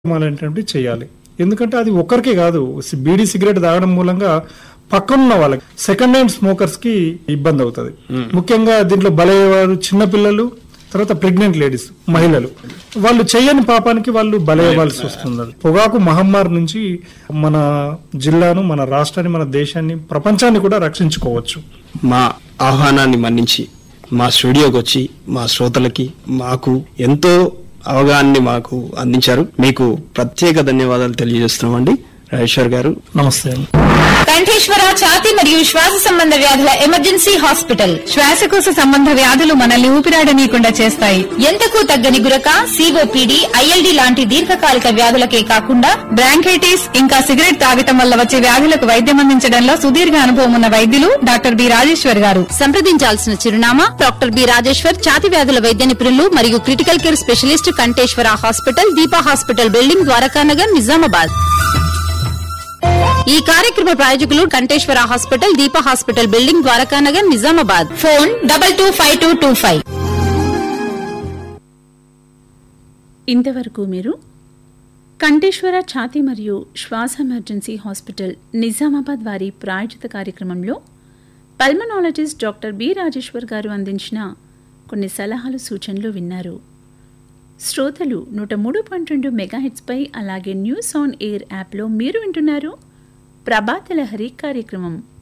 ఏంటంటే చేయాలి ఎందుకంటే అది ఒక్కరికే కాదు సి- బీడీ సిగరెట్ తాగడం మూలంగా పక్కనున్న వాళ్ళకి సెకండ్ హ్యాండ్ స్మోకర్స్ కి ఇబ్బంది అవుతుంది ముఖ్యంగా దీంట్లో బలయ్యేవారు చిన్న పిల్లలు తర్వాత ప్రెగ్నెంట్ లేడీస్ మహిళలు వాళ్ళు చేయని పాపానికి వాళ్ళు బలయ్యవలసి వస్తుంది పొగాకు మహమ్మారి నుంచి మన జిల్లాను మన రాష్ట్రాన్ని మన దేశాన్ని ప్రపంచాన్ని కూడా రక్షించుకోవచ్చు మా ఆహ్వానాన్ని మన్నించి మా స్టూడియోకి వచ్చి మా శ్రోతలకి మాకు ఎంతో అవగాహనని మాకు అందించారు మీకు ప్రత్యేక ధన్యవాదాలు తెలియజేస్తున్నామండి రాజేశ్వర్ గారు నమస్తే అండి కంఠేశ్వర ఛాతి మరియు శ్వాస సంబంధ వ్యాధుల ఎమర్జెన్సీ హాస్పిటల్ శ్వాసకోశ సంబంధ వ్యాధులు మనల్ని ఊపిరాడనీయకుండా చేస్తాయి ఎంతకు తగ్గని గురక సిఓపిడి ఐఎల్డి లాంటి దీర్ఘకాలిక వ్యాధులకే కాకుండా బ్రాంకైటిస్ ఇంకా సిగరెట్ తాగటం వల్ల వచ్చే వ్యాధులకు వైద్యం అందించడంలో సుదీర్ఘ అనుభవం ఉన్న వైద్యులు డాక్టర్ బి రాజేశ్వర్ గారు సంప్రదించాల్సిన చిరునామా డాక్టర్ బి రాజేశ్వర్ ఛాతి వ్యాధుల వైద్య నిపుణులు మరియు critical care specialist Kanteshwara hospital Deepa hospital building Dwarakanagar Nizamabad ఈ కార్యక్రమ ప్రాయోజకులు Kanteshwara hospital Deepa hospital building Dwarakanagar Nizamabad phone double two five two two five ఇంతవరకు మీరు కంఠేశ్వర ఛాతీ మరియు శ్వాస ఎమర్జెన్సీ హాస్పిటల్ నిజామాబాద్ వారి ప్రాయోజిత కార్యక్రమంలో పల్మనాలజిస్ట్ డాక్టర్ బి రాజేశ్వర్ గారు అందించిన కొన్ని సలహాలు సూచనలు విన్నారు శ్రోతలు నూట మూడు పాయింట్ రెండు మెగాహెట్స్పై అలాగే న్యూస్ ఆన్ ఎయిర్ యాప్లో మీరు వింటున్నారు ప్రభాత లహరి కార్యక్రమం